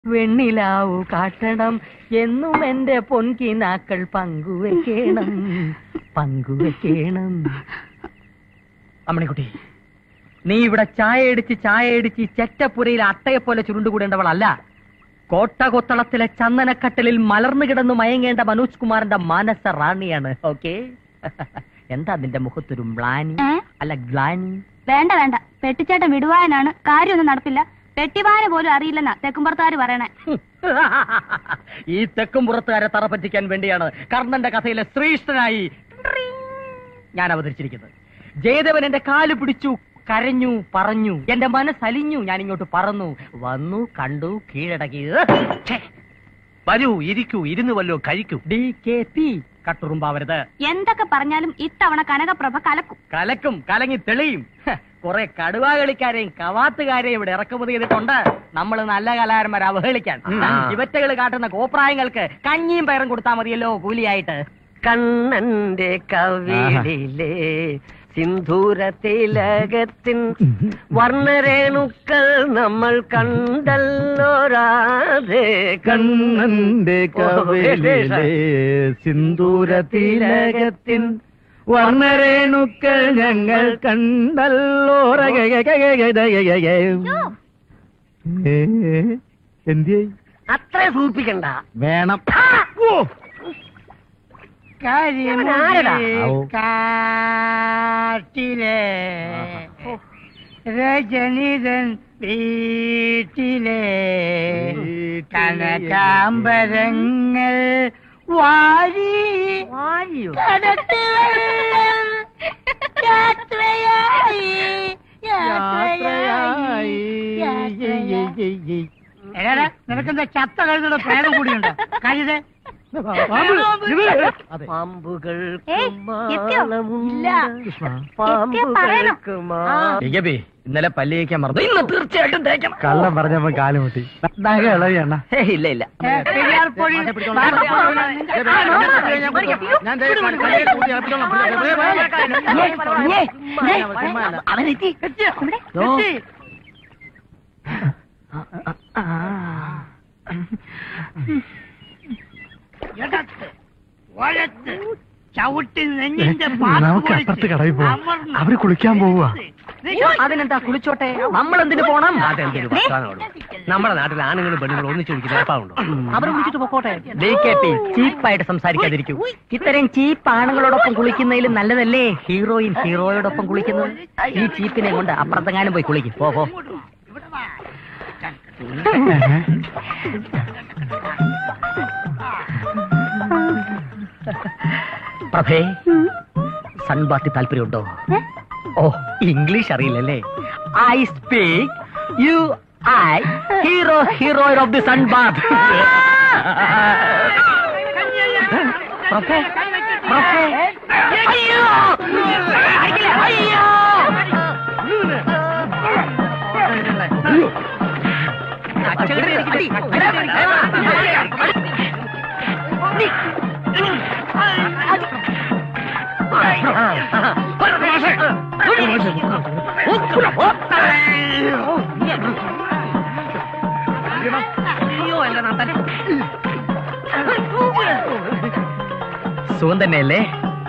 വെണ്ണിലാവു കാട്ടണം എന്നും എന്റെ പൊൻകിനാക്കൾ പങ്കുവെക്കണം പങ്കുവെക്കണം അമ്മണിക്കുട്ടി നീ ഇവിടെ ചായ അടിച്ച് ചായ അടിച്ച് ചെറ്റപ്പുരയിൽ അട്ടയെ പോലെ ചുരുണ്ടുകൂടേണ്ടവളല്ല കോട്ടകൊത്തളത്തിലെ ചന്ദനക്കട്ടലിൽ മലർന്നു കിടന്നു മയങ്ങേണ്ട മനോജ് കുമാറിന്റെ മാനസ റാണിയാണ് ഓക്കെ എന്താ നിന്റെ മുഖത്തൊരു മ്ലാനി ഏ? അല്ല ഗ്ലാനി വേണ്ട വേണ്ട പെട്ടിച്ചേട്ടൻ വിടുവാനാണ് കാര്യമൊന്നും നടപ്പില്ല പെട്ടിവാന പോലും അറിയില്ലെന്നാ തെക്കുംപുറത്തുകാർ പറയണേ ഈ തെക്കും പുറത്തുകാരെ തറ പറ്റിക്കാൻ വേണ്ടിയാണ് കർണന്റെ കഥയിലെ ശ്രീഷ്ഠനായി ഞാൻ അവതരിച്ചിരിക്കുന്നത് ജയദേവൻ എന്റെ കാല് പിടിച്ചു കരഞ്ഞു പറഞ്ഞു എന്റെ മനസ്സലിഞ്ഞു ഞാൻ ഇങ്ങോട്ട് പറന്നു വന്നു കണ്ടു കീഴടക്കി ഛേ, വരൂ ഇരിക്കൂ ഇരുന്ന് വല്ലോ കഴിക്കൂ ഡി കെ പി കട്ടുറുമ്പാവരുത് എന്തൊക്കെ പറഞ്ഞാലും ഇത്തവണ കനകപ്രഭ കലക്കും കലക്കും കലങ്ങി തെളിയും ഹ, കുറെ കടുവാ കളിക്കാരെയും കവാത്തുകാരെയും ഇവിടെ ഇറക്കുമതി ചെയ്തിട്ടുണ്ട് നമ്മൾ നല്ല കലാകാരന്മാരെ അവഹേളിക്കാൻ ഉം. ഇവറ്റകൾ കാട്ടുന്ന കോപ്രായങ്ങൾക്ക് കഞ്ഞിയും പയറും കൊടുത്താൽ മതിയല്ലോ കൂലിയായിട്ട് കണ്ണന്റെ കവിളിലെ സിന്ധൂര തിലകത്തിൻ വർണ്ണരേണുക്കൾ നമ്മൾ കണ്ടല്ലോ രാധേ കണ്ണന്റെ കവിളിലെ സിന്ദൂര തിലകത്തിൻ വർണ്ണരേണുക്കൾ ഞങ്ങൾ കണ്ടല്ലോ എന്തി അത്ര സൂപ്പിക്കണ്ട വേണം ആരടാ? ആവോ. കാട്ടിലെ രജനിതൻ വീട്ടിലെ കനകാംബരങ്ങൾ വാരി വാരിയോ യാത്രയായി നിനക്കെന്താ ചത്ത കഴുതുള്ള പ്രേതം കൂടിയുണ്ടോ കഴുത അതെ പാമ്പുകൾ ഏയ്, എത്തിയോ? ഇല്ല. പറയണം. ഇകബി, ഇന്നലെ പല്ല് തേക്കാൻ മറന്നു ഇന്ന് തീർച്ചയായിട്ടും തേക്കണം കള്ളം പറഞ്ഞപ്പോ കാലുമുട്ടി നഖ ഇളവിയണ്ണ ഏയ്, ഇല്ല ഇല്ല അവനെത്തി ചവിട്ടി നെഞ്ഞിന്റെ നമുക്ക് അപ്പുറത്ത് കടയിൽ പോവാം അവര് കുളിക്കാൻ പോവുക അതിനെന്താ കുളിച്ചോട്ടെ നമ്മൾ എന്തിനു പോണം അതെന്തൊരു വർത്താനമാണ് നമ്മുടെ നാട്ടിൽ ആണുങ്ങളും പെണ്ണുങ്ങളും ഒന്നിച്ചു കുടിക്കുന്ന ഏർപ്പാടുണ്ടോ അവർ വിളിച്ചിട്ട് പോക്കോട്ടെ ചീപ്പായിട്ട് സംസാരിക്കാതിരിക്കൂ ഇത്തരം ചീപ്പ് ആണുങ്ങളോടൊപ്പം കുളിക്കുന്നതിലും നല്ലതല്ലേ ഹീറോയിൻ ഹീറോയോടൊപ്പം കുളിക്കുന്നത് ഈ ചീപ്പിനെ കൊണ്ട് അപ്പുറത്തെങ്ങാനും പോയി കുളിക്കും പോ പോ പ്രഭേ സൺബാത്തി താല്പര്യമുണ്ടോ ഓ ഇംഗ്ലീഷ് അറിയില്ലല്ലേ I speak you I hero heroine of the sun bath പ്രഭേ പ്രഭേ അയ്യോ അടിക്കില്ല, അയ്യോ സുഖം തന്നെയല്ലേ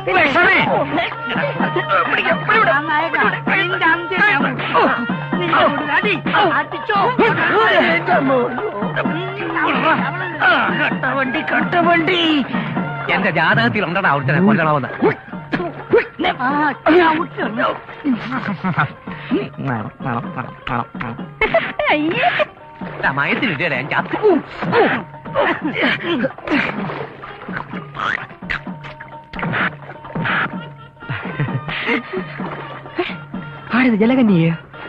കട്ടവണ്ടി കട്ടവണ്ടി എന്റെ ജാതകത്തിൽ ഉണ്ടടാ അവിടുത്തെ കൊല്ലണമെന്ന് മയത്തിലിട്ടേ ഞാൻ ചത്തു ആരത് ജലകന്യേ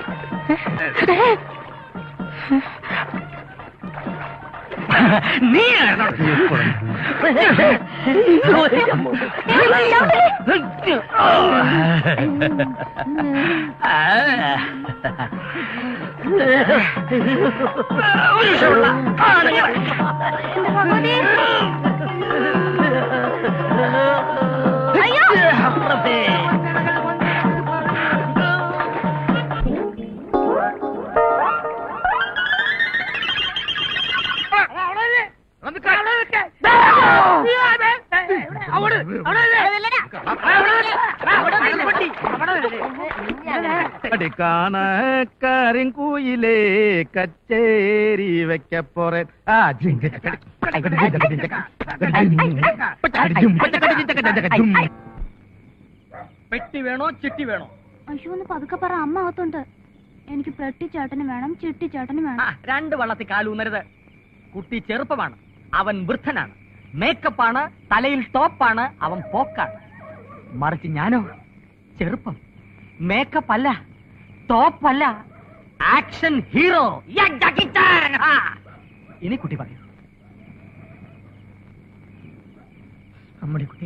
നീ കരിങ്കൂയിലേ കച്ചേരി വെക്കപ്പോറെ ആ ജിങ്ക ചക്ക, ജിങ്ക ചക്ക, ജിങ്ക ചക്ക, ജിങ്ക ചക്ക, ജിങ്ക ചക്ക. പെട്ടി വേണോ ചിട്ടി വേണോ അയ്യോ ഒന്ന് പതുക്കെ പറ അമ്മ അകത്തുണ്ട് എനിക്ക് പെട്ടിച്ചേട്ടന് വേണം ചിട്ടിച്ചേട്ടന് ആ, വേണം രണ്ട് വള്ളത്തിൽ കാലൂന്നരുത് കുട്ടി ചെറുപ്പമാണ് അവൻ വൃദ്ധനാണ് മേക്കപ്പാണ് തലയിൽ ടോപ്പാണ് അവൻ പോക്കാണ് മറിച്ച് ഞാനോ ചെറുപ്പം മേക്കപ്പ് അല്ല ടോപ്പല്ല ആക്ഷൻ ഹീറോ ഇനി കുട്ടി പറയൂ അമ്മടി കുട്ടി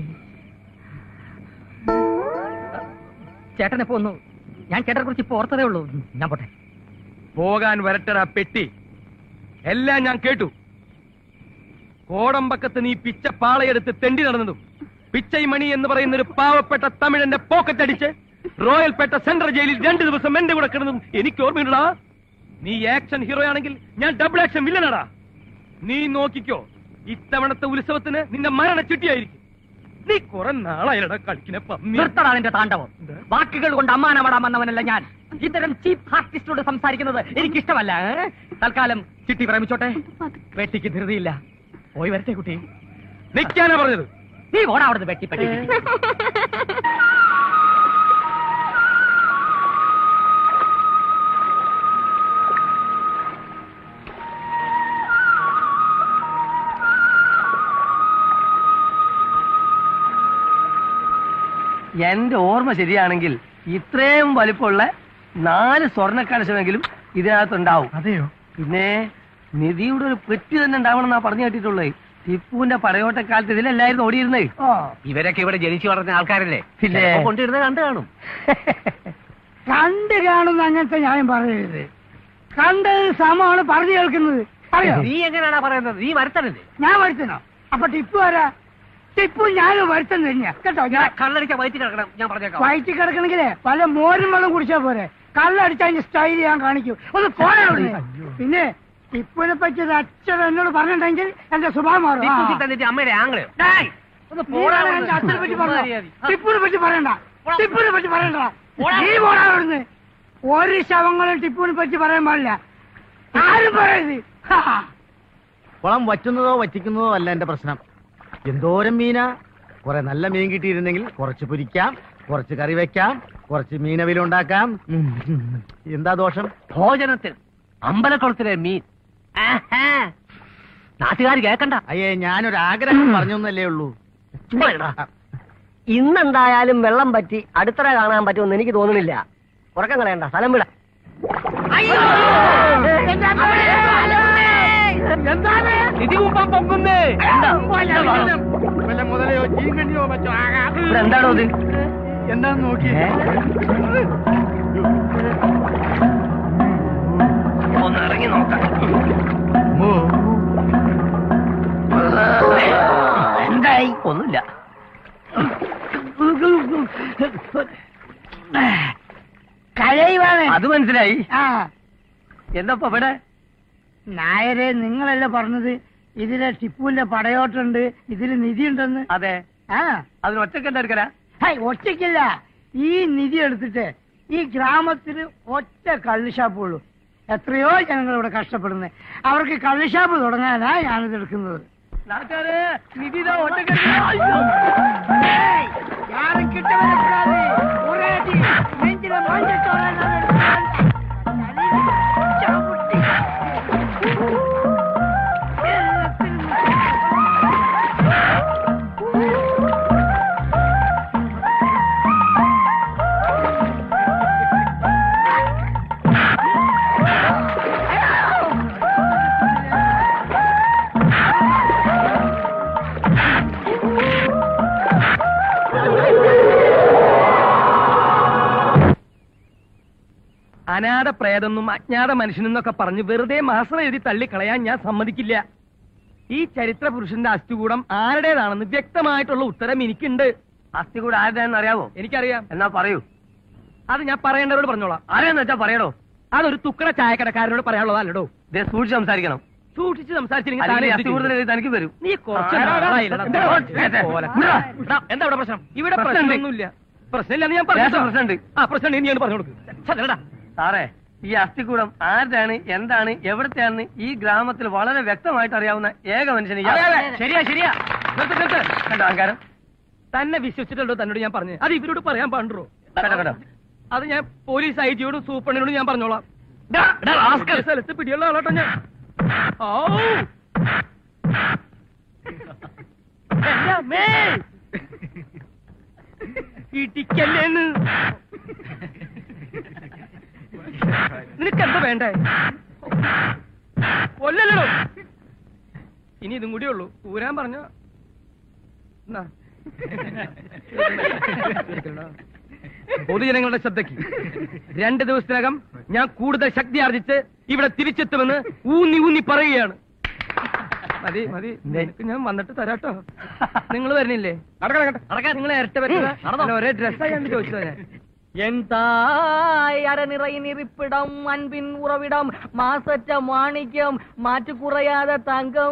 ചേട്ടനെ പോന്നു ഞാൻ ചേട്ടനെ കുറിച്ച് ഇപ്പൊ ഓർത്തതേ ഉള്ളൂ ഞാൻ പോട്ടെ പോകാൻ വരട്ടടാ പെട്ടി എല്ലാം ഞാൻ കേട്ടു കോടമ്പക്കത്ത് നീ പിച്ച പാളയെടുത്ത് തെണ്ടി നടന്നതും പിച്ചൈമണി എന്ന് പറയുന്ന ഒരു പാവപ്പെട്ട തമിഴന്റെ പോക്കറ്റ് അടിച്ച് റോയൽപേട്ട സെൻട്രൽ ജയിലിൽ രണ്ടു ദിവസം എന്റെ കൂടെ കിടന്നതും എനിക്ക് ഓർമ്മയുണ്ടടാ നീ ആക്ഷൻ ഹീറോ ആണെങ്കിൽ ഞാൻ ഡബിൾ ആക്ഷൻ വില്ലനാടാ നീ നോക്കിക്കോ ഇത്തവണത്തെ ഉത്സവത്തിന് നിന്റെ മരണ ചിട്ടിയായിരിക്കും നീ കുറെ നാളായിരടാ കളിക്കുന്ന പന്നി നിർത്തടാ നിന്റെ താണ്ഡവം വാക്കുകൾ കൊണ്ട് അമ്മാനമാടാൻ വന്നവനല്ല ഞാൻ ഇത്തരം ചീപ്പ് ആർട്ടിസ്റ്റോട് സംസാരിക്കുന്നത് എനിക്കിഷ്ടമല്ല ഏ? തൽക്കാലം ചിട്ടി പ്രേമിച്ചോട്ടെ വെട്ടിക്ക് ധൃതിയില്ല പോയി വരട്ടെ കുട്ടി നിൽക്കാനാ പറഞ്ഞത് നീ ഓടാ അവിടുന്ന് വെട്ടിപ്പെട്ടി എന്റെ ഓർമ്മ ശരിയാണെങ്കിൽ ഇത്രയും വലിപ്പമുള്ള നാല് സ്വർണ്ണ കലശമെങ്കിലും ഇതിനകത്തുണ്ടാവും അതെയോ പിന്നെ നിധിയുടെ ഒരു പെട്ടി തന്നെ ഉണ്ടാവണമെന്നാ പറഞ്ഞു കേട്ടിട്ടുള്ളത് ടിപ്പുവിന്റെ പടയോട്ടക്കാലത്ത് ഇതിലല്ലായിരുന്നു ഓടിയിരുന്നേ ഇവരൊക്കെ ഇവിടെ ജനിച്ചു വളർന്ന ആൾക്കാരല്ലേ പിന്നെ ചിലപ്പോ കൊണ്ടിരുന്നത് കണ്ടു കാണും കണ്ട് കാണുന്ന അങ്ങനത്തെ ന്യായം പറയരുത് കണ്ടത് സമമാണ് പറഞ്ഞു കേൾക്കുന്നത് അറിയോ നീ എങ്ങനെയാണാ പറയുന്നത് നീ വരുത്തണല്ലേ ഞാൻ വരുത്തണോ അപ്പൊ ടിപ്പു ആരാ ടിപ്പു ഞാനും വരുത്തം തന്നെയാ കേട്ടോ ഞാൻ കള്ളടിച്ച വയറ്റി കിടക്കണം ഞാൻ പറഞ്ഞേക്കാം വയറ്റി കിടക്കണെങ്കിലേ പല മോരും വെള്ളം കുടിച്ചാ പോരെ കള്ളടിച്ച അതിന്റെ സ്റ്റൈൽ ഞാൻ കാണിക്കും ഒന്ന് പോരാ അവിടുന്ന്. പിന്നെ ടിപ്പുവിനെ പറ്റി ഒരു അച്ഛൻ എന്നോട് പറഞ്ഞിട്ടുണ്ടെങ്കിൽ എന്റെ സ്വഭാവം മാറും ആ. ടിപ്പു തന്നിട്ട് അമ്മയുടെ ആംഗ്ലയോ ഡേയ്, ഒന്ന് നീയാണ് എന്റെ അച്ഛനെ പറ്റി പറഞ്ഞോ ടിപ്പുവിനെ പറ്റി പറയണ്ട ടിപ്പുവിനെ പറ്റി പറയണ്ട നീ പോടാ അവിടുന്ന് ഒരു ശവങ്ങളും ടിപ്പുവിനെ പറ്റി പറയാൻ പാടില്ല ആരും പറയരുത് ഹാ. കുളം വറ്റുന്നതോ വറ്റിക്കുന്നതോ അല്ല എന്റെ പ്രശ്നം എന്തോരം മീനാ കുറെ നല്ല മീൻ കിട്ടിയിരുന്നെങ്കിൽ കുറച്ച് പൊരിക്കാം കുറച്ച് കറി വെക്കാം കുറച്ച് മീനവിലുണ്ടാക്കാം ഉം. എന്താ ദോഷം ഭോജനത്തിൽ അമ്പലക്കുളത്തിലെ മീൻ നാട്ടുകാർ കേക്കണ്ട അയ്യേ ഞാനൊരു ആഗ്രഹം പറഞ്ഞൊന്നല്ലേ ഉള്ളൂ ഇന്നെന്തായാലും വെള്ളം പറ്റി അടുത്തറ കാണാൻ പറ്റുമെന്ന് എനിക്ക് തോന്നുന്നില്ല ഉറക്കം കളയണ്ട സ്ഥലം വിട വല്ല മുതലയോ ചീങ്കണ്ണിയോ മറ്റോ ആകാം ഇവിടെ എന്താണോ ഇത് എന്താന്ന് നോക്കി ഒന്ന് ഇറങ്ങി നോക്കാം എന്തായി ഒന്നുമില്ല കരയുവാണ് അത് മനസ്സിലായി ആ എന്താ ഇവിടെ നായരെ നിങ്ങളല്ലേ പറഞ്ഞത് ഇതിലെ ടിപ്പുവിന്റെ പടയോട്ടുണ്ട് ഇതിൽ നിധി ഉണ്ടെന്ന് അതെ ആ അതിന് ഒറ്റക്കെട്ട് എടുക്കല ഹൈ ഒറ്റയ്ക്കില്ല ഈ നിധി എടുത്തിട്ട് ഈ ഗ്രാമത്തിൽ ഒറ്റ കള്ളുഷാപ്പ് ഉള്ളൂ എത്രയോ ജനങ്ങൾ ഇവിടെ കഷ്ടപ്പെടുന്നത് അവർക്ക് കള്ളുഷാപ്പ് തുടങ്ങാനാ ഞാനിത് എടുക്കുന്നത് നാട്ടുകാര് നിധി ഇതാ ഏയ്, யாரும் கிட்ட வரக்கூடாது ஒரே அடி நெஞ்சில மாஞ்சத்தோட நான் எடுக்கிறேன். சவுட்டி. അനാഥ പ്രേതെന്നും അജ്ഞാത മനുഷ്യനെന്നൊക്കെ പറഞ്ഞ് വെറുതെ മാസം എഴുതി തള്ളിക്കളയാൻ ഞാൻ സമ്മതിക്കില്ല ഈ ചരിത്ര പുരുഷന്റെ അസ്ഥികൂടം ആരുടേതാണെന്ന് വ്യക്തമായിട്ടുള്ള ഉത്തരം എനിക്കുണ്ട് അസ്ഥി കൂടെ ആരുടെയെന്ന് അറിയാവോ എനിക്കറിയാം എന്നാ പറയൂ അത് ഞാൻ പറയേണ്ടവരോട് പറഞ്ഞോളാം ആരെയെന്ന് വെച്ചാ പറയണോ അതൊരു തുക്കട ചായക്കടക്കാരനോട് പറയാനുള്ളതല്ലടോ ഇതേ സൂക്ഷിച്ച് സംസാരിക്കണം സൂക്ഷിച്ച് സംസാരിച്ചില്ലെങ്കിൽ അല്ലെങ്കിൽ താനെ ഈ അസ്ഥി കൂടുതൽ എഴുതി തനിക്ക് തരും നീ കുറച്ച് ആ, നാളായില്ലടാ. എന്താ? എന്താ പോലെ? എടാ, എന്താ ഇവിടെ പ്രശ്നം ഇവിടെ പ്രശ്നമുണ്ട്. പ്രശ്നമൊന്നുമില്ല പ്രശ്നമില്ലെന്ന് ഞാൻ പറഞ്ഞു ലേശം പ്രശ്നമുണ്ട്. ആ പ്രശ്നം നീ ഞാൻ പറഞ്ഞു കൊടുക്കും ചതലടാ സാറേ ഈ അസ്ഥികൂടം ആരുടെയാണ് എന്താണ് എവിടത്തെയാണെന്ന് ഈ ഗ്രാമത്തിൽ വളരെ വ്യക്തമായിട്ട് അറിയാവുന്ന ഏക മനുഷ്യന് ഇയാൾ. ശരിയാ ശരിയാ നിർത്ത് നിർത്ത് കണ്ടോ അഹങ്കാരം തന്നെ വിശ്വസിച്ചിട്ടുണ്ടോ തന്നോട് ഞാൻ പറഞ്ഞു അത് ഇവരോട് പറയാൻ പാടുണ്ടോ കേട്ടോ കേട്ടോ അത് ഞാൻ പോലീസ് ഐ ജിയോടും സൂപ്രണ്ടിനോടും ഞാൻ പറഞ്ഞോളാം ഈ സ്ഥലത്ത് പിടിയുള്ള ആളാട്ടോ ഞാൻ ഔ. എന്റെ അമ്മേ. ഇടിക്കല്ലേന്ന് നിനക്ക് എന്താ വേണ്ടേ കൊല്ലല്ലോ ഇനി ഇതും കൂടിയേ ഉള്ളൂ ഊരാൻ പറഞ്ഞ പൊതുജനങ്ങളുടെ ശ്രദ്ധയ്ക്ക് രണ്ട് ദിവസത്തിനകം ഞാൻ കൂടുതൽ ശക്തി ആർജിച്ച് ഇവിടെ തിരിച്ചെത്തുമെന്ന് ഊന്നി ഊന്നി പറയുകയാണ് മതി മതി നിനക്ക് ഞാൻ വന്നിട്ട് തരാട്ടോ നിങ്ങൾ വരുന്നില്ലേ നിങ്ങൾ ഇരട്ട പറ്റില്ല ഒരേ ഡ്രസ്സായി ചോദിച്ചതാ ഞാൻ എന്തായ് അരനിറൈ നിറിപ്പിടം അൻപിൻ ഉറവിടം മാസറ്റ മാണിക്യം മാറ്റു കുറയാതെ തങ്കം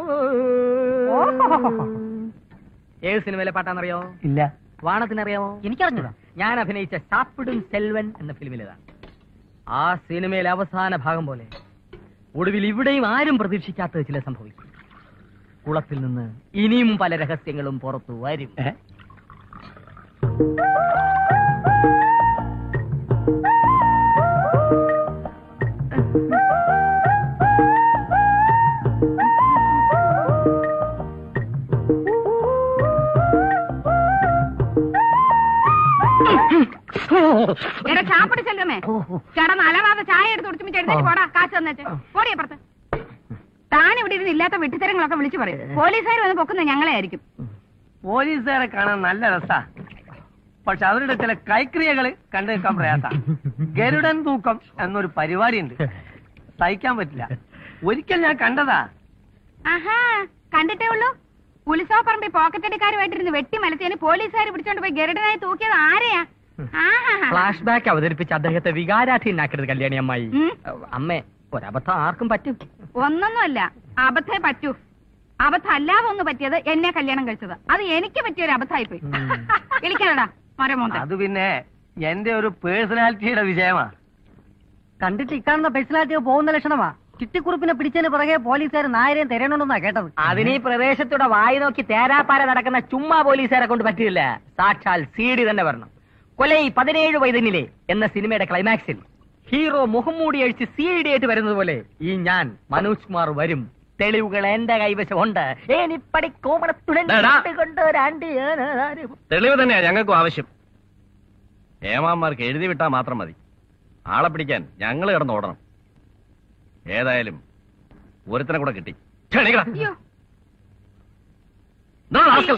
ഏത് സിനിമയിലെ പാട്ടാന്നറിയോ ഇല്ല വാണത്തിനറിയാമോ എനിക്കറിഞ്ഞൂടാ ഞാൻ അഭിനയിച്ച സാപ്പിടും സെൽവൻ എന്ന ഫിലിമിലേതാണ് ആ സിനിമയിലെ അവസാന ഭാഗം പോലെ ഒടുവിൽ ഇവിടെയും ആരും പ്രതീക്ഷിക്കാത്തത് ചില സംഭവിക്കും കുളത്തിൽ നിന്ന് ഇനിയും പല രഹസ്യങ്ങളും പുറത്തു വരും എടാ ചാപ്പിട്ട് ചെല്ലുമേ ചേട്ടാ അലവാതെ ചായ എടുത്ത് കുടിച്ചും എടുത്തിട്ട് പോടാ കാശ് തന്നേച്ച് പോടി അപ്പുറത്ത് താൻ ഇവിടെ ഇരുന്ന് ഇല്ലാത്ത വെട്ടിത്തരങ്ങളൊക്കെ വിളിച്ചു പറയും പോലീസുകാർ വന്ന് പൊക്കുന്നത് ഞങ്ങളെ ആയിരിക്കും പോലീസുകാരെ കാണാൻ നല്ല രസാ പക്ഷെ അവരുടെ ചില കൈക്രിയകൾ കണ്ടു നിൽക്കാൻ പ്രയാസ ഗരുഡൻ തൂക്കം എന്നൊരു പരിപാടിയുണ്ട് സഹിക്കാൻ പറ്റില്ല ഒരിക്കൽ ഞാൻ കണ്ടതാ ആഹാ കണ്ടിട്ടേ ഉള്ളൂ ഉത്സവപ്പറമ്പിൽ പോക്കറ്റടിക്കാരുമായിട്ടിരുന്ന് വെട്ടി മലത്തിയതിന് പോലീസുകാർ പിടിച്ചോണ്ട് പോയി ഗരുഡനായി തൂക്കിയത് ആരെയാ ആഹാ ഫ്ലാഷ് ബാക്ക് അവതരിപ്പിച്ച് അദ്ദേഹത്തെ വികാരാധീനാക്കരുത് കല്യാണി അമ്മായി ഉം. അമ്മേ ഒരബദ്ധം ആർക്കും പറ്റും ഒന്നൊന്നുമല്ല അബദ്ധേ പറ്റൂ അബദ്ധം അല്ലാതെ ഒന്ന് പറ്റിയത് എന്നെ കല്യാണം കഴിച്ചത് അത് എനിക്ക് പറ്റിയ ഒരു അബദ്ധമായി പോയി വിളിക്കാനടാ മരമോന്ത അത് പിന്നെ എന്റെ ഒരു പേഴ്സണാലിറ്റിയുടെ വിജയമാ കണ്ടിട്ട് ഇക്കാണുന്ന പേഴ്സണാലിറ്റി പോകുന്ന ലക്ഷണമാ ചിട്ടിക്കുറുപ്പിനെ പിടിച്ചതിന് പിറകെ പോലീസുകാർ നായരെയും തിരയണമെന്നാ കേട്ടത് അതിന് ഈ പ്രദേശത്തൂടെ വായി നോക്കി തേരാപ്പാര നടക്കുന്ന ചുമ്മാ പോലീസുകാരെ കൊണ്ട് പറ്റില്ല സാക്ഷാൽ സി ഡി തന്നെ വരണം കൊലൈ പതിനേഴ് വൈതന്നിലെ എന്ന സിനിമയുടെ ക്ലൈമാക്സിൽ ഹീറോ മുഖംമൂടി അഴിച്ച് സി ഡി ആയിട്ട് വരുന്നത് പോലെ ഈ ഞാൻ മനോജ് കുമാർ വരും തെളിവുകൾ എന്റെ കൈവശമുണ്ട് ഏനിപ്പടി കോമണത്തുടൻ ഡാ, ഡാ. കൊണ്ട് ഒരാണ്ടി ഏനാരും. തെളിവ് തന്നെയാ ഞങ്ങൾക്കും ആവശ്യം ഏമാന്മാർക്ക് എഴുതി വിട്ടാൽ മാത്രം മതി ആളെ പിടിക്കാൻ ഞങ്ങൾ കിടന്ന് ഓടണം ഏതായാലും ഒരുത്തനെ കൂടെ കിട്ടി ക്ഷണിക്കടാ. അയ്യോ ദാ rascal.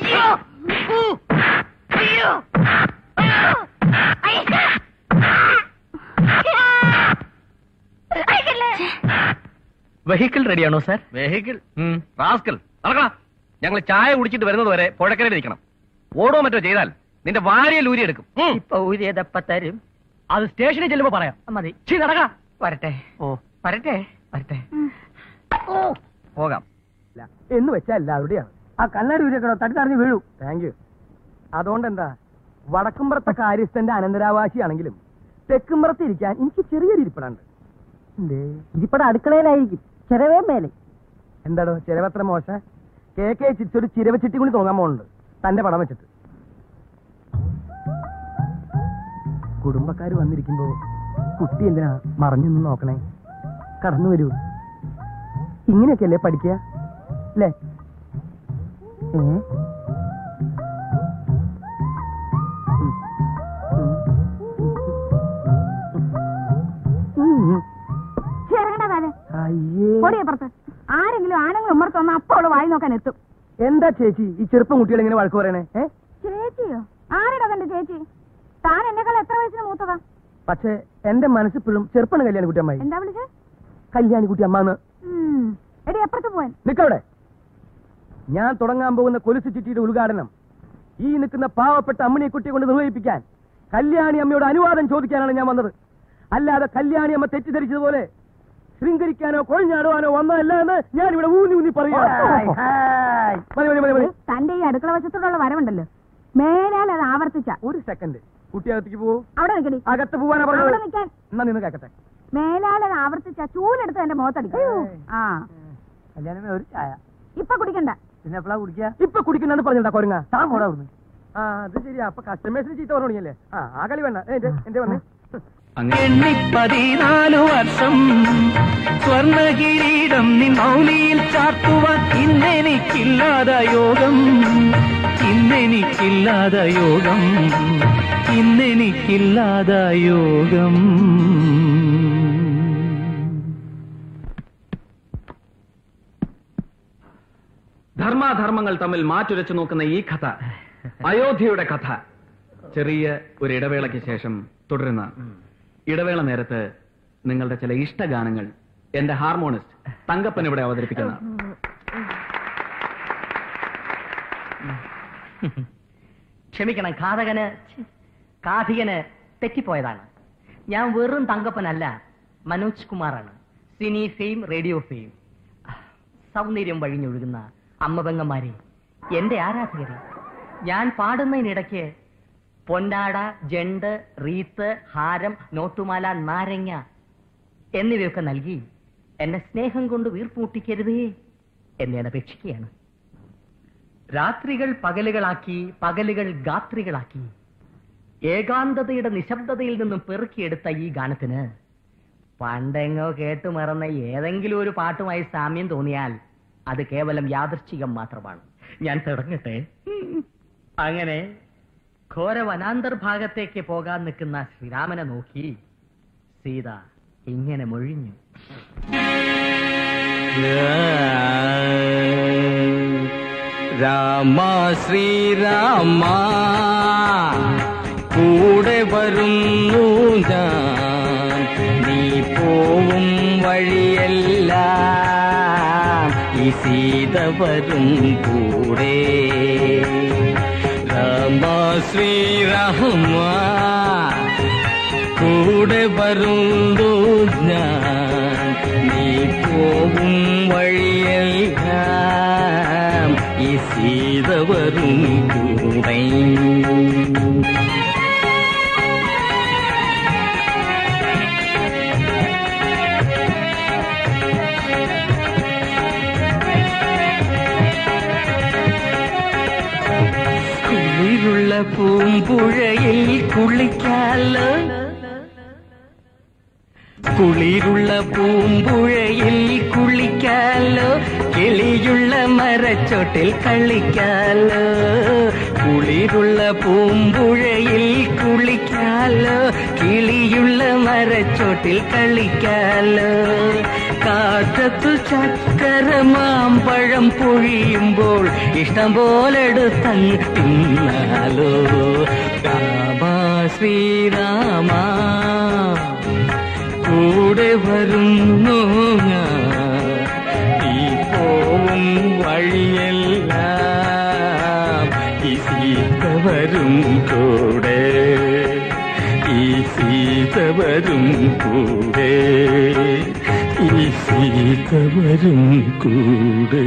വെഹിക്കിൾ റെഡിയാണോ സാർ വെഹിക്കിൾ റാസ്കൽ നടക്കടാ ഞങ്ങൾ ചായ കുടിച്ചിട്ട് വരുന്നത് വരെ പുഴക്കരയിൽ ഇരിക്കണം ഓടോ മറ്റോ ചെയ്താൽ നിന്റെ വാരിയ ലൂരി എടുക്കും ഉം. ഇപ്പൊ ഊരിയതപ്പ തരും അത് സ്റ്റേഷനിൽ ചെല്ലുമ്പോ പറയാം മതി ചീ നടക്ക വരട്ടെ ഓ വരട്ടെ വരട്ടെ പോകാം എന്ന് വെച്ചാൽ എല്ലാവരുടെയാണ് ആ കണ്ണാടി ഉരക്കണോ തട്ടി തടഞ്ഞ് വീഴൂ താങ്ക് യു അതുകൊണ്ട് എന്താ വടക്കുംപുറത്തെ കാര്യസ്ഥന്റെ അനന്തരാവാസിയാണെങ്കിലും തെക്കുംപുറത്ത് ഇരിക്കാൻ എനിക്ക് ചെറിയൊരു ഇരിപ്പിടുണ്ട് ഇരിപ്പട അടുക്കളയിലായിരിക്കും ചെലവേ മേലെ എന്താടോ ചിലവത്ര മോശ കെ കെ ചിറ്റൊരു ചിരവ ചിട്ടി കൂടി തുടങ്ങാൻ പോകുന്നുണ്ട് തന്റെ പടം വെച്ചിട്ട് കുടുംബക്കാർ വന്നിരിക്കുമ്പോ കുട്ടി എന്തിനാ മറഞ്ഞൊന്നും നോക്കണേ കടന്നു വരൂ ഇങ്ങനെയൊക്കെയല്ലേ പഠിക്കുക അല്ലേ ഏ ഉം. ഉം. ഉം. ഇറങ്ങടാ താഴെ അയ്യേ പോടി അപ്പുറത്ത് ആരെങ്കിലും ആണുങ്ങൾ ഉമ്മർത്ത് വന്നാൽ അപ്പോൾ അവള് വായി നോക്കാൻ എത്തും എന്താ ചേച്ചി ഈ ചെറുപ്പം കുട്ടികൾ ഇങ്ങനെ വഴക്ക് പറയണേ ഏ ചേച്ചിയോ ആരെടാ തന്റെ ചേച്ചി താൻ എന്നെക്കാൾ എത്ര വയസ്സിന് മൂത്തതാ പക്ഷെ എന്റെ മനസ്സിപ്പോഴും ചെറുപ്പാണ് കല്യാണി കുട്ടി അമ്മായി എന്താ വിളിച്ചേ കല്യാണി കുട്ടി അമ്മാന്ന് ഉം. എടി അപ്പുറത്ത് പോവാൻ നിക്കവിടെ ഞാൻ തുടങ്ങാൻ പോകുന്ന കൊലുസു ചിട്ടിയുടെ ഉദ്ഘാടനം ഈ നിൽക്കുന്ന പാവപ്പെട്ട അമ്മണി കുട്ടിയെ കൊണ്ട് നിർവഹിപ്പിക്കാൻ കല്യാണി അമ്മയോട് അനുവാദം ചോദിക്കാനാണ് ഞാൻ വന്നത് അല്ലാതെ കല്യാണി അമ്മ തെറ്റിദ്ധരിച്ചതുപോലെ ശൃംഗരിക്കാനോ കൊഴിഞ്ഞാടുവാനോ വന്നതല്ല എന്ന് ഞാൻ ഇവിടെ ഊന്നി ഊന്നി പറയാം മതി മതി മതി മതി തന്റെ ഈ അടുക്കള വശത്തോടുള്ള വരവുണ്ടല്ലോ മേലാൽ അത് ആവർത്തിച്ച ഒരു സെക്കൻഡ് കുട്ടിയകത്തേക്ക് പോവൂ അവിടെ നിൽക്കടി അകത്ത് പോവാനാ അവിടെ പറഞ്ഞത് നിൽക്കാൻ എന്നാ നിന്ന് കേക്കട്ടെ മേലാൽ അത് ആവർത്തിച്ച ചൂലെടുത്ത് എന്റെ മുഖത്തടിക്കും ആ കല്യാണമേ ഒരു ചായ ഇപ്പൊ കുടിക്കണ്ട പിന്നെ എപ്പോഴാ കുടിക്കുക ഇപ്പൊ കുടിക്കുന്നെന്ന് പറഞ്ഞിട്ടാ കൊരങ്ങ താൻ പോടാ അവിടുന്ന് ആ അത് ശരിയാ അപ്പൊ കസ്റ്റമേഴ്സിന് ചീത്ത പറഞ്ഞു തുടങ്ങിയല്ലേ ആ ആ കളി വേണ്ട ഏ, എന്റെ എന്റെ വന്നേ എണ്ണിപ്പതിനാലു വർഷം സ്വർണ്ണ കിരീടം നിൻ മൗലിയിൽ ചാർത്തുവാൻ ഇന്നെനിക്കില്ലാത യോഗം ഇന്നെനിക്കില്ലാത യോഗം ഇന്നെനിക്കില്ലാത യോഗം ധർമാധർമ്മങ്ങൾ തമ്മിൽ മാറ്റുരച്ചു നോക്കുന്ന ഈ കഥ അയോധ്യയുടെ കഥ ചെറിയ ഒരു ഇടവേളയ്ക്ക് ശേഷം തുടരുന്ന ഇടവേള നേരത്ത് നിങ്ങളുടെ ചില ഇഷ്ടഗാനങ്ങൾ എന്റെ ഹാർമോണിസ്റ്റ് തങ്കപ്പൻ ഇവിടെ അവതരിപ്പിക്കുന്ന ക്ഷമിക്കണം ഘാതകന് ഛി, കാഥികന് തെറ്റിപ്പോയതാണ് ഞാൻ വെറും തങ്കപ്പനല്ല മനോജ് കുമാറാണ് സിനി ഫെയിം റേഡിയോ ഫെയിം സൗന്ദര്യം വഴിഞ്ഞൊഴുകുന്ന അമ്മപെങ്ങന്മാരെ എന്റെ ആരാധകരെ ഞാൻ പാടുന്നതിനിടയ്ക്ക് പൊന്നാട ജണ്ട് റീത്ത് ഹാരം നോട്ടുമാല നാരങ്ങ എന്നിവയൊക്കെ നൽകി എന്നെ സ്നേഹം കൊണ്ട് വീർപ്പൂട്ടിക്കരുതേ എന്ന് ഞാൻ അപേക്ഷിക്കുകയാണ് രാത്രികൾ പകലുകളാക്കി പകലുകൾ ഗാത്രികളാക്കി ഏകാന്തതയുടെ നിശബ്ദതയിൽ നിന്നും പെറുക്കിയെടുത്ത ഈ ഗാനത്തിന് പണ്ടെങ്ങോ കേട്ടു മറന്ന ഏതെങ്കിലും ഒരു പാട്ടുമായി സാമ്യം തോന്നിയാൽ അത് കേവലം യാദൃശ്ചികം മാത്രമാണ് ഞാൻ തുടങ്ങട്ടെ അങ്ങനെ ഘോര വനാന്തർഭാഗത്തേക്ക് പോകാൻ നിൽക്കുന്ന ശ്രീരാമനെ നോക്കി സീത ഇങ്ങനെ മൊഴിഞ്ഞു രാമ ശ്രീരാമ കൂടെ വരുന്നു ഞാൻ നീ പോവും വഴിയെല്ലാം ഈ സീത വരും കൂടെ രാമ ശ്രീരാമ കൂടെ വരുന്നു ഞാൻ നീ പോവും വഴിയെല്ലാം ഈ സീത വരും കൂടെ കുളിരുള്ള പൂമ്പുഴയിൽ കുളിക്കാലോ കുളിരുള്ള പൂമ്പുഴയിൽ കുളിക്കാലോ കിളിയുള്ള മരച്ചോട്ടിൽ കളിക്കാലോ കുളിരുള്ള പൂമ്പുഴയിൽ കുളിക്കാലോ കിളിയുള്ള മരച്ചോട്ടിൽ കളിക്കാലോ കാറ്റത്തു ചക്കര മാമ്പഴം പൊഴിയുമ്പോൾ ഇഷ്ടം പോലെ എടുത്തങ്ങ് തിന്നാലോ രാമ ശ്രീരാമ കൂടെ വരുന്നു ഞാൻ ഈ പോവും വഴിയെല്ലാം ഈ സീത വരും കൂടെ ഈ സീത വരും കൂടെ ഈ സീത വരും കൂടെ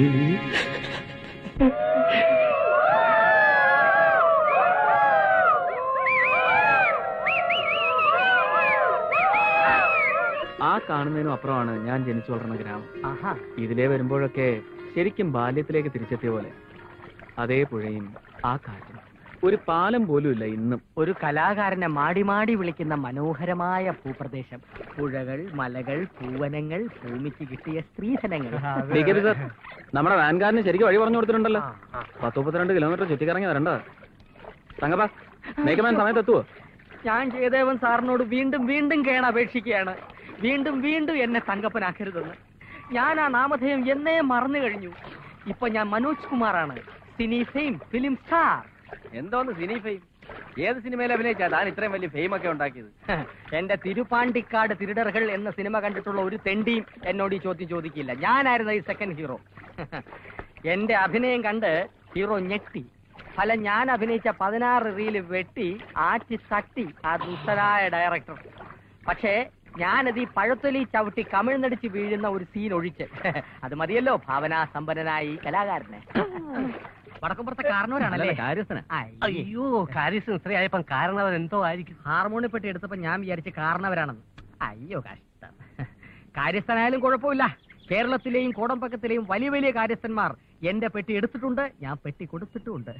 ആ കാണുന്നതിനും അപ്പുറമാണ് ഞാൻ ജനിച്ചു വളർന്ന ഗ്രാമം ആഹാ ഇതിലേ വരുമ്പോഴൊക്കെ ശരിക്കും ബാല്യത്തിലേക്ക് തിരിച്ചെത്തിയ പോലെ അതേ പുഴയും ആ കാറ്റും ഒരു പാലം പോലും ഇല്ല ഇന്നും ഒരു കലാകാരനെ മാടി മാടി വിളിക്കുന്ന മനോഹരമായ ഭൂപ്രദേശം പുഴകൾ മലകൾ പൂവനങ്ങൾ ഭൂമിക്ക് കിട്ടിയ സ്ത്രീധനങ്ങൾ ഭീകരത നമ്മുടെ വാൻകാരന് ശരിക്കും വഴി പറഞ്ഞു കൊടുത്തിട്ടുണ്ടല്ലോ പത്ത് മുപ്പത്തിരണ്ട് കിലോമീറ്റർ ചുറ്റിക്കറങ്ങി വരണ്ട തങ്കപ്പ മേക്കമാൻ സമയത്ത് എത്തുവോ ഞാൻ ജയദേവൻ സാറിനോട് വീണ്ടും വീണ്ടും കേണ അപേക്ഷിക്കുകയാണ് വീണ്ടും വീണ്ടും എന്നെ തങ്കപ്പനാക്കരുതെന്ന് ഞാൻ ആ നാമധേയം എന്നേ മറന്നു കഴിഞ്ഞു ഇപ്പൊ ഞാൻ മനോജ് കുമാറാണ് സിനി ഫെയിം ഫിലിം സ്റ്റാർ എന്തോന്ന് സിനി ഫെയിം ഏത് സിനിമയിൽ അഭിനയിച്ചാ താൻ ഇത്രയും വലിയ ഫെയിം ഒക്കെ ഉണ്ടാക്കിയത് എന്റെ തിരുപ്പാണ്ടിക്കാട് തിരുടറുകൾ എന്ന സിനിമ കണ്ടിട്ടുള്ള ഒരു തെണ്ടിയും എന്നോട് ഈ ചോദ്യം ചോദിക്കില്ല ഞാനായിരുന്നു ഈ സെക്കൻഡ് ഹീറോ എന്റെ അഭിനയം കണ്ട് ഹീറോ ഞെട്ടി ഫലം ഞാൻ അഭിനയിച്ച പതിനാറ് റീല് വെട്ടി ആറ്റി തട്ടി ആ ദുഷ്ടരായ ഡയറക്ടർ പക്ഷേ ഞാനത് ഈ പഴത്തൊലി ചവിട്ടി കമിഴ്ന്നടിച്ച് വീഴുന്ന ഒരു സീൻ ഒഴിച്ച് അത് മതിയല്ലോ ഭാവനാ സമ്പന്നനായി കലാകാരനെ വടക്കുംപുറത്തെ കാരണവരാണല്ലേ കാര്യസ്ഥന അയ്യോ കാര്യസ്ഥൻ ഇത്രയായപ്പം കാരണവർ എന്തോ ആയിരിക്കും ഹാർമോണിയെ പറ്റി എടുത്തപ്പോ ഞാൻ വിചാരിച്ച് കാരണവരാണെന്ന് അയ്യോ കഷ്ടം കാര്യസ്ഥനായാലും കുഴപ്പമില്ല കേരളത്തിലെയും കോടമ്പക്കത്തിലെയും വലിയ വലിയ കാര്യസ്ഥന്മാർ എന്റെ പെട്ടി എടുത്തിട്ടുണ്ട് ഞാൻ പെട്ടി കൊടുത്തിട്ടുമുണ്ട്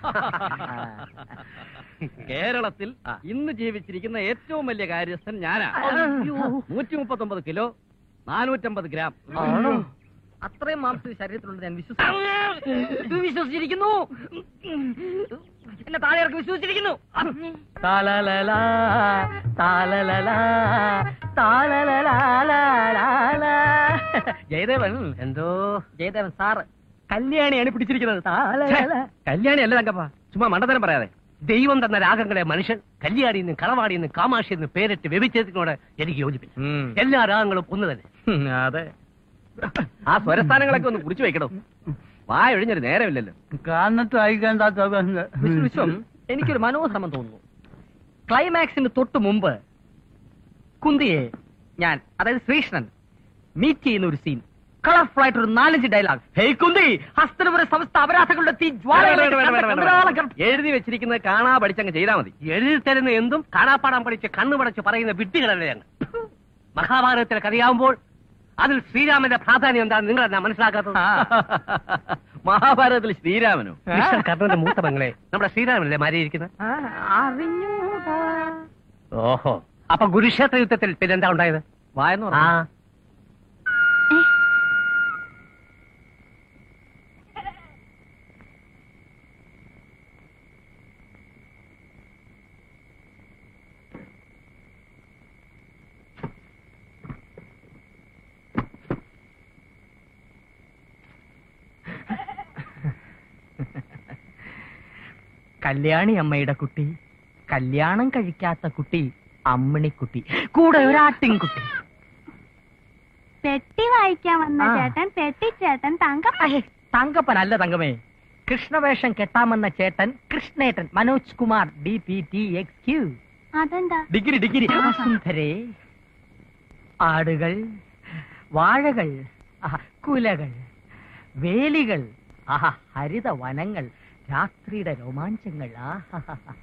കേരളത്തിൽ ഇന്ന് ജീവിച്ചിരിക്കുന്ന ഏറ്റവും വലിയ കാര്യസ്ഥൻ ഞാനാ നൂറ്റി മുപ്പത്തി ഒമ്പത് കിലോ നാനൂറ്റമ്പത് ഗ്രാം ആണോ? അത്രയും മാംസം ശരീരത്തിലുണ്ട് ഞാൻ വിശ്വസിച്ചു വിശ്വസിച്ചിരിക്കുന്നു എന്നെ താഴെ ഇറക്കി വിശ്വസിച്ചിരിക്കുന്നു താലലലാ, താലലലാ, താലലലാലാലാലാ. ജയദേവൻ എന്തോ ജയദേവൻ സാറ് കല്യാണിയാണ് പിടിച്ചിരിക്കുന്നത് താലലലാ. കല്യാണി അല്ല തങ്കപ്പ ചുമ്മാ മണ്ടത്തരം പറയാതെ ദൈവം തന്ന രാഗങ്ങളെ മനുഷ്യൻ കല്യാണിന്ന് കളവാടിന്ന് കാമാഷിന്ന് പേരിട്ട് വ്യഭിച്ചതിനോട് എനിക്ക് യോജിപ്പില്ല എല്ലാ രാഗങ്ങളും ഒന്ന് തന്നെ അതെ ആ സ്വരസ്ഥാനങ്ങളൊക്കെ ഒന്ന് കുറിച്ച് വെക്കണം വായൊഴിഞ്ഞൊരു നേരമില്ലല്ലോ കാരണത്ത് വായിക്കേണ്ട വിശ്വ- വിശ്വം എനിക്കൊരു മനോധർമ്മം തോന്നുന്നു ക്ലൈമാക്സിന് തൊട്ട് മുമ്പ് കുന്തിയെ ഞാൻ അതായത് ശ്രീകൃഷ്ണൻ മീറ്റ് ചെയ്യുന്ന ഒരു സീൻ കളർഫുൾ ആയിട്ട് ഒരു നാലഞ്ച് ഡയലോഗ് ഹേയ് കുന്തി ഹസ്തനപുര സമസ്ത അപരാധങ്ങളുടെ തീ ജ്വാലകളിലേക്ക് കണ്ട ചന്ദ്രാളകം. എഴുതി വെച്ചിരിക്കുന്നത് കാണാ പഠിച്ചങ്ങ് ചെയ്താ മതി എഴുതി തരുന്ന എന്തും കാണാപ്പാടാൻ പഠിച്ച് കണ്ണു പടച്ച് പറയുന്ന വിഡ്ഢികളല്ലേ ഞങ്ങൾ മഹാഭാരതത്തിലെ കഥയാവുമ്പോൾ അതിൽ ശ്രീരാമന്റെ പ്രാധാന്യം എന്താണെന്ന് നിങ്ങൾ എന്നാ മനസ്സിലാക്കാത്തത് മഹാഭാരതത്തിൽ ശ്രീരാമനോ മിസ്റ്റർ കർണന്റെ മൂത്ത പെങ്ങളെ നമ്മുടെ ശ്രീരാമനല്ലേ മാറിയിരിക്കുന്നത് ആ, അറിഞ്ഞൂടാ. ഓഹോ അപ്പൊ കുരുക്ഷേത്ര യുദ്ധത്തിൽ പിന്നെന്താ ഉണ്ടായത് വായെന്ന് ആ പറഞ്ഞു കല്യാണി അമ്മയുടെ കുട്ടി കല്യാണം കഴിക്കാത്ത കുട്ടി അമ്മിണിക്കുട്ടി കൂടെ ഒരാട്ടിൻകുട്ടി പെട്ടി വായിക്കാൻ വന്ന ആ. ചേട്ടൻ പെട്ടിച്ചേട്ടൻ തങ്ക തങ്കപ്പൻ അല്ല തങ്കമേ കൃഷ്ണവേഷം കെട്ടാമെന്ന ചേട്ടൻ കൃഷ്ണേട്ടൻ Manoj Kumar D P T X Q അതെന്താ ഡിഗ്രി ഡിഗ്രി സുന്ദരേ ആടുകൾ വാഴകൾ ആഹാ, കുലകൾ വേലികൾ ആഹാ ഹരിത വനങ്ങൾ രാത്രിയുടെ രോമാഞ്ചങ്ങൾ ആഹാ.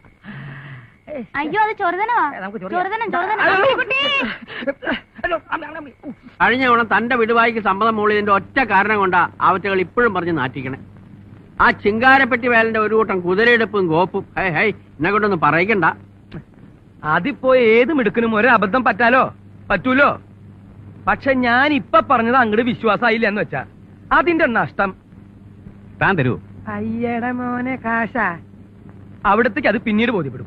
ഏയ്, അയ്യോ അത് ചൊറുതനവാ നമുക്ക് ചൊറിയാം. ചൊറുതനം ചൊറുതനം അയ്യോ. അമ്മിണിക്കുട്ടി. അയ്യോ, അമ്മ, അമ്മ, ഉഫ്. കഴിഞ്ഞ തവണ തന്റെ വിടുവായിക്ക് സമ്മതം മൂളിയതിന്റെ ഒറ്റ കാരണം കൊണ്ടാ ആവറ്റകൾ ഇപ്പോഴും പറഞ്ഞ് നാറ്റിക്കണേ ആ ചിങ്കാരപ്പെട്ടി വേലന്റെ ഒരു കൂട്ടം കുതിരയെടുപ്പും ഗോപ്പും ഹൈ ഹൈ എന്നെ കൊണ്ടൊന്നും പറയിക്കണ്ട അതിപ്പോ ഏത് മിടുക്കനും ഒരു അബദ്ധം പറ്റാലോ പറ്റൂലോ പക്ഷെ ഞാൻ ഇപ്പൊ പറഞ്ഞത് അങ്ങോട്ട് വിശ്വാസമായില്ല എന്ന് വെച്ചാ അതിന്റെ നഷ്ടം താൻ തരൂ അയ്യട മോനെ കാശ അവിടത്തേക്ക് അത് പിന്നീട് ബോധ്യപ്പെടും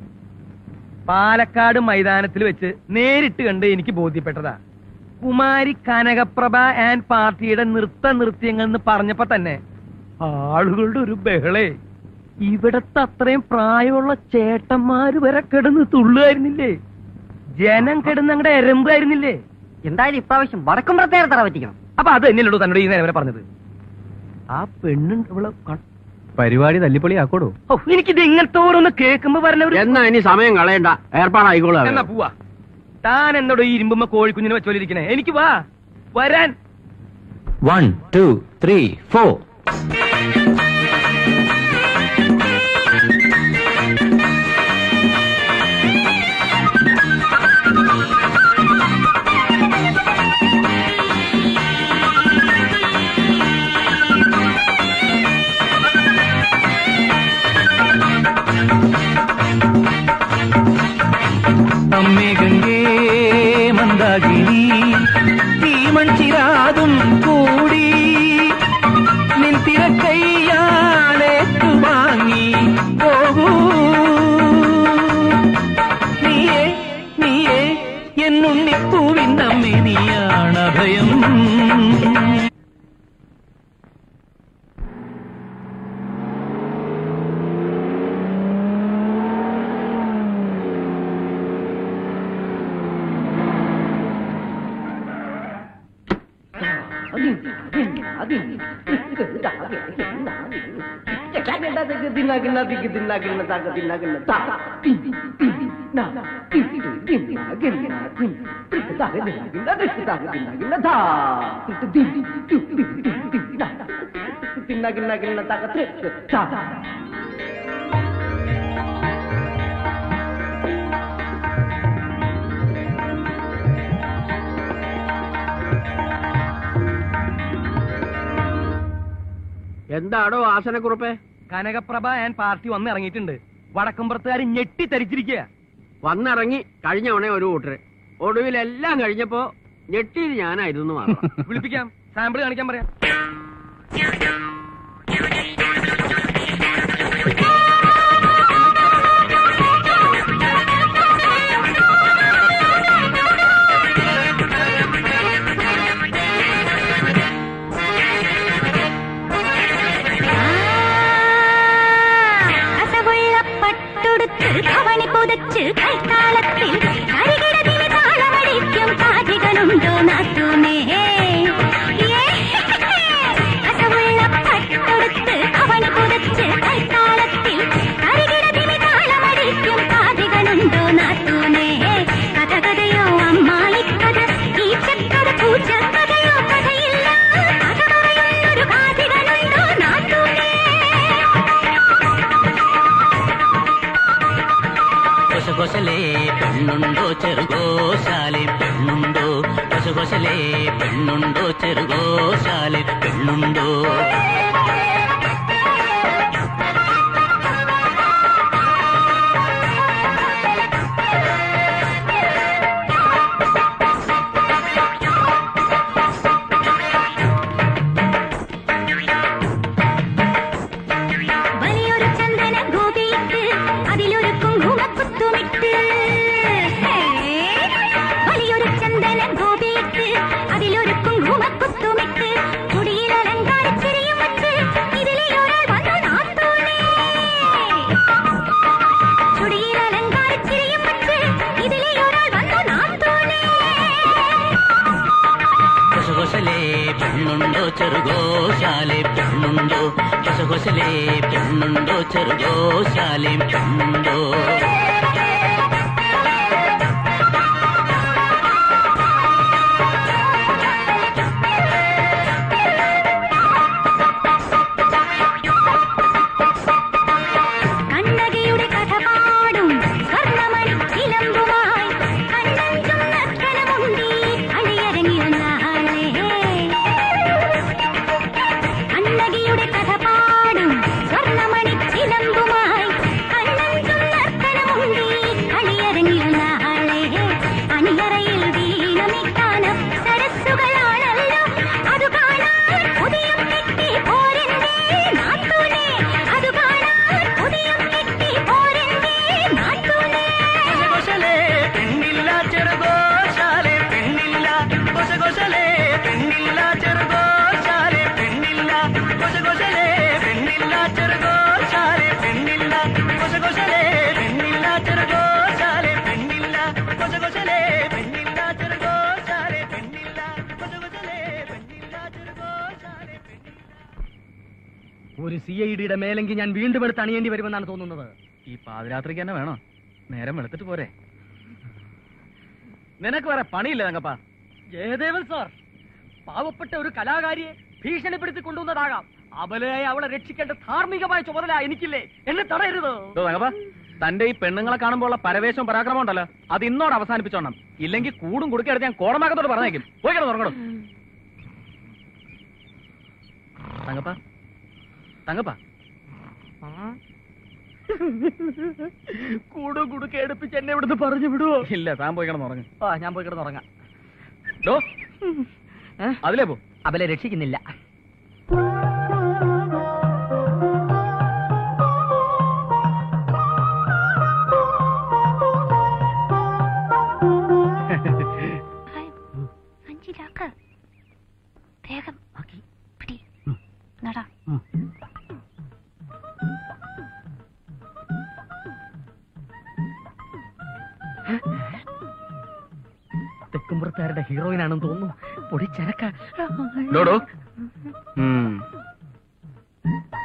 പാലക്കാട് മൈതാനത്തിൽ വെച്ച് നേരിട്ട് കണ്ട് എനിക്ക് ബോധ്യപ്പെട്ടതാ കുമാരി കനകപ്രഭ ആൻഡ് പാർട്ടിയുടെ നൃത്ത നൃത്യങ്ങൾ എന്ന് പറഞ്ഞപ്പോ തന്നെ ആളുകളുടെ ഒരു ബഹളേ ഇവിടത്തെ അത്രയും പ്രായമുള്ള ചേട്ടന്മാര് വരെ കിടന്ന് തുള്ളുമായിരുന്നില്ലേ ജനം കിടന്ന് അങ്ങടെ എരമ്പായിരുന്നില്ലേ എന്തായാലും ഇപ്രാവശ്യം വടക്കും പ്രത്യേകം തറ പറ്റിക്കണം അപ്പൊ അത് തന്നെയല്ലോ തന്നോട് ഈ നേരം വരെ പറഞ്ഞത് ആ പെണ്ണുണ്ട് ഇവിടെ പരിപാടി തല്ലിപ്പൊളിയാക്കോടോ ഓ, എനിക്കിത് ഇങ്ങനത്തെ ഓരോന്ന് കേൾക്കുമ്പോ പറഞ്ഞവര് എന്നാ ഇനി സമയം കളയണ്ട ഏർപ്പാടായിക്കോളൂ എന്നാ പോവാ താൻ എന്നോട് ഈ ഇരുമ്പുമ്മ കോഴിക്കുഞ്ഞിനെ വെച്ചോലിരിക്കണേ എനിക്ക് വാ വരാൻ വൺ ടു ത്രീ ഫോർ അമ്മേ ഗംഗേ മന്ദാകിനി തീമൺചിരാതും കൂടി നിൻ തിരക്കയ്യാളേറ്റു വാങ്ങി പോകൂ നീയേ നീയേ എന്നുണ്ണിപ്പൂവിൻ അമ്മേ നീയാണ് അഭയം എന്താടോ ആസനക്കുറുപ്പേ കനകപ്രഭ ആൻഡ് പാർട്ടി വന്ന് ഇറങ്ങിയിട്ടുണ്ട് വടക്കമ്പുറത്തുകാർ ഞെട്ടി തരിച്ചിരിക്കുക വന്നിറങ്ങി കഴിഞ്ഞ ഉടനെ ഒരു കൂട്ടര് ഒടുവിലെല്ലാം കഴിഞ്ഞപ്പോ ഞെട്ടിയത് ഞാനായിരുന്നു മാത്രം വിളിപ്പിക്കാം സാമ്പിൾ കാണിക്കാൻ പറയാം അസവുള്ള പട്ടുടുത്ത് ഭവണി പുതച്ച് കൈത്താളത്തിൽ കരികിടതിന് താളമടിക്കും കാതികളുണ്ടോ നാത്തൂമേ അസവുള്ള പട്ടുടുത്ത് ഭവണി പുതച്ച് കൈത്താളത്തിൽ കരികിടതിന് താളമടിക്കും കാതികളുണ്ടോ നാത്തൂമേ കഥ കഥയോ അമ്മായി കഥ ഈ ചക്കര പൂച്ച കഥയോ കഥയില്ല കഥ പറയുന്നൊരു കാതികളുണ്ടോ നാത്തൂമേ കൊശകൊശലേ പെണ്ണുണ്ടോ ചെറുകോശാലെ പെണ്ണുണ്ടോ കൊശകൊശലേ പെണ്ണുണ്ടോ ചെറുകോശാലെ പെണ്ണുണ്ടോ വലിയൊരു ചന്ദന ഗോപിയിട്ട് അതിലൊരു കുങ്കുമക്കുത്തുമിട്ട് ഹേ. വലിയൊരു ചന്ദന ഗോപിയിട്ട് അതിലൊരു കുങ്കുമക്കുത്തുമിട്ട് മുടിയിൽ അലങ്കാരച്ചിരിയും വച്ച് ഇതിലെ ഒരാൾ വന്നു നാത്തൂനേ ചുടിയിൽ അലങ്കാരച്ചിരിയും വച്ച് ഇതിലെ ഒരാൾ വന്നു നാത്തൂനേ കൊശകൊശലേ പെണ്ണുണ്ടോ ചെറുകോശാലെ പെണ്ണുണ്ടോ കൊശകൊശലേ പെണ്ണുണ്ടോ ചെറുകോശാലെ പെണ്ണുണ്ടോ കണ്ണകിയുടെ കഥ പാടും സ്വർണ്ണമണി ചിലമ്പുമായി കണ്ണഞ്ചും നക്കലമുണ്ടി അണിയരങ്ങിയ നാളെ കണ്ണകിയുടെ കഥ പാടും സ്വർണ്ണമണി ചിലമ്പുമായി കണ്ണഞ്ചും നക്കലമുണ്ടി അണിയരങ്ങിയ നാളെ അണിയറയിൽ വീണമിക്കാനം സരസ്സുകളാണല്ലോ അത് കാണാൻ ഉദയം കെട്ടി പോരണ്ടേ നാത്തൂനെ അത് കാണാൻ ഉദയം കെട്ടി പോരണ്ടേ നാത്തൂനെ കൊശകൊശലേ പെണ്ണില്ല ചെറുകോശാലെ പെണ്ണില്ല കൊശകൊശലേ പെണ്ണില്ല ചെറുകോശാലെ പെണ്ണില്ല കൊശകൊശലേ പെണ്ണില്ല ചെറുകോശാലെ പെണ്ണില്ല കൊശകൊശലേ പെണ്ണില്ല ചെറുകോശാലെ പെണ്ണില്ല കൊശകൊശലേ പെണ്ണില്ല ചെറുകോശാലെ പെണ്ണില്ല കൊശകൊശലേ പെണ്ണില്ല ചെറുകോശാലെ ഒരു സി ഐ ഡിയുടെ മേലെങ്കിൽ ഞാൻ വീണ്ടും എടുത്ത് അണിയേണ്ടി വരുമെന്നാണ് തോന്നുന്നത് ഈ പാതിരാത്രിക്ക് തന്നെ വേണോ നേരം വെളുത്തിട്ട് പോരെ നിനക്ക് വേറെ പണിയില്ല തങ്കപ്പ ജയദേവൻ സാർ പാവപ്പെട്ട ഒരു കലാകാരിയെ ഭീഷണിപ്പെടുത്തി കൊണ്ടുവന്നതാകാം അബലയായി അവളെ രക്ഷിക്കേണ്ട ധാർമ്മികമായ ചുമതല എനിക്കില്ലേ എന്നെ തടയരുത് ഇതോ തങ്കപ്പ തന്റെ ഈ പെണ്ണുങ്ങളെ കാണുമ്പോൾ ഉള്ള പരവേശവും പരാക്രമം ഉണ്ടല്ലോ അത് ഇന്നോട് അവസാനിപ്പിച്ചോണം ഇല്ലെങ്കിൽ കൂടും കുടുക്കെടുത്ത് ഞാൻ കോടമാക്കത്തോട് പറഞ്ഞേക്കും പോയി കിടന്ന് ഉറങ്ങണം തങ്കപ്പ തങ്കപ്പ കൂടും കുടുക്കെ എടുപ്പിച്ച് എന്നെ ഇവിടുന്ന് പറഞ്ഞു വിടുവോ ഇല്ല താൻ പോയി കിടന്ന് ഉറങ്ങും ആ ഞാൻ പോയി കിടന്നുറങ്ങാം ഡോ അതിലേ പോ അബലെ രക്ഷിക്കുന്നില്ല അഞ്ചിലാക്ക് വേഗം പിടി നട തെക്കുംപുറത്തുകാരുടെ ഹീറോയിൻ ആണെന്ന് തോന്നുന്നു പൊടിച്ചരക്ക ഡോഡോ